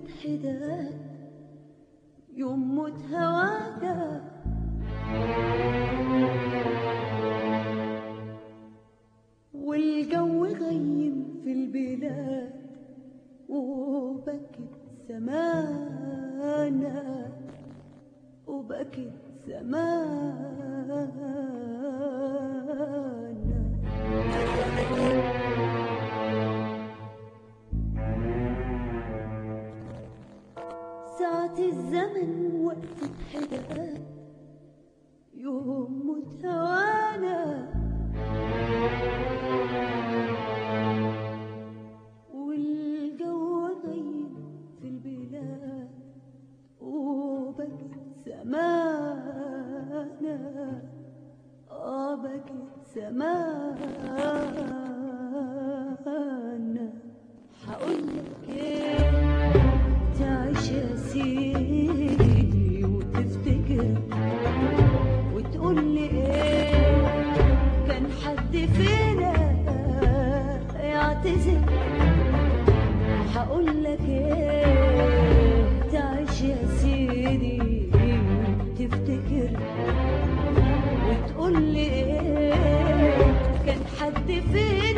حداد يوم موت هوانا والجو غيم في البلاد وبكت سمانا وبكت سمانا ساعة الزمن وقفت حداد يوم موت هوانا والجو غيم في البلاد وبكت سمانا اه بكت سمانا هقولك ايه تعيش يا سيدي وتفتكر وتقول لي ايه كان حد فينا يعتذر هقول لك ايه تعيش يا سيدي وتفتكر وتقول لي ايه كان حد فينا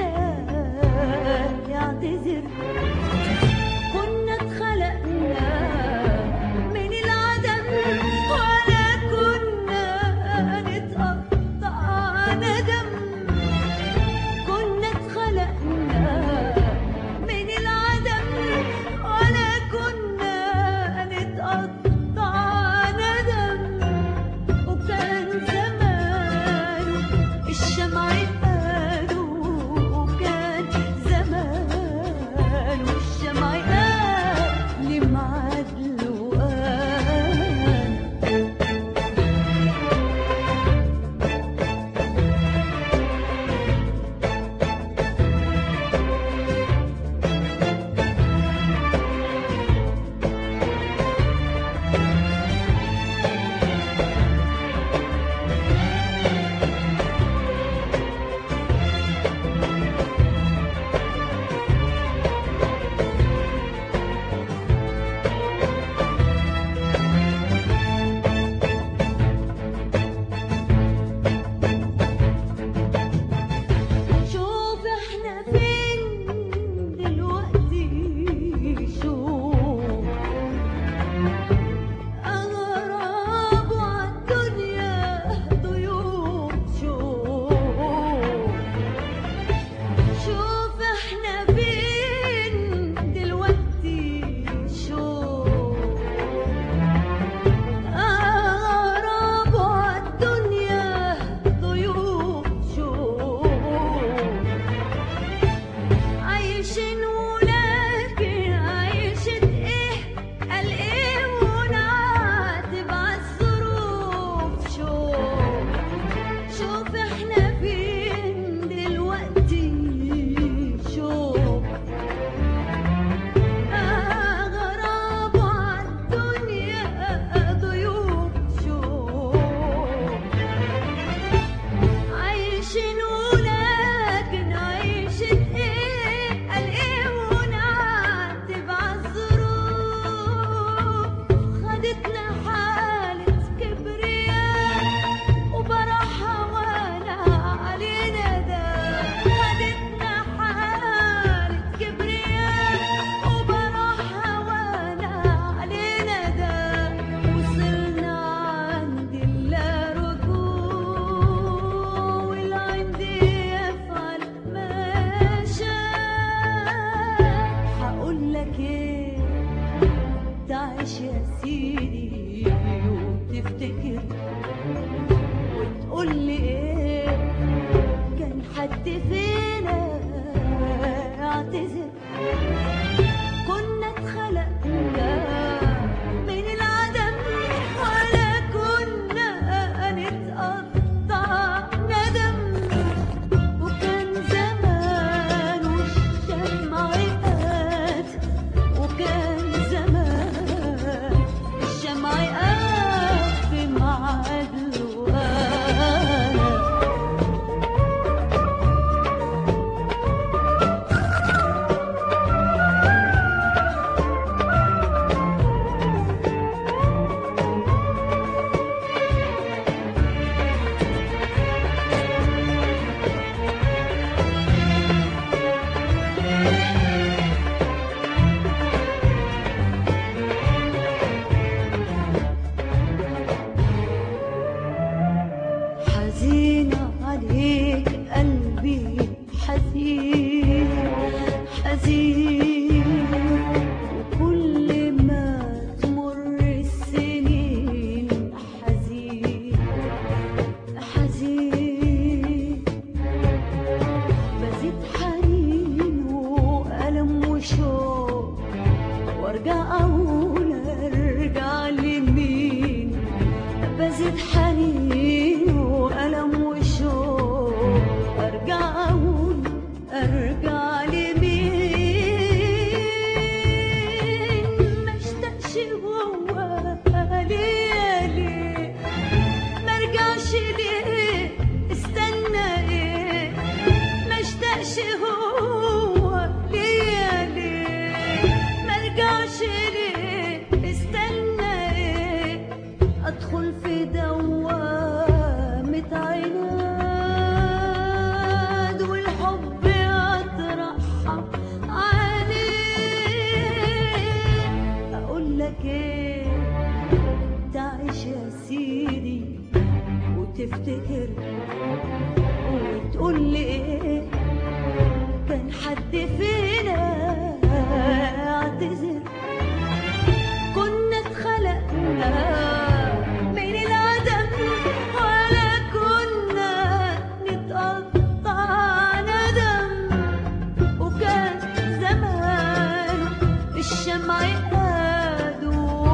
تفتكر وتقول لي ايه كان حد فينا اعتذر كنا اتخلقنا من العدم ولا كنا نتقطع ندم وكان زمان الشمع قاد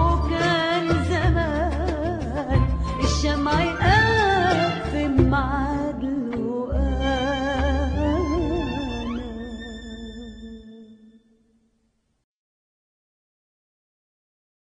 وكان زمان الشمع قاد في معاد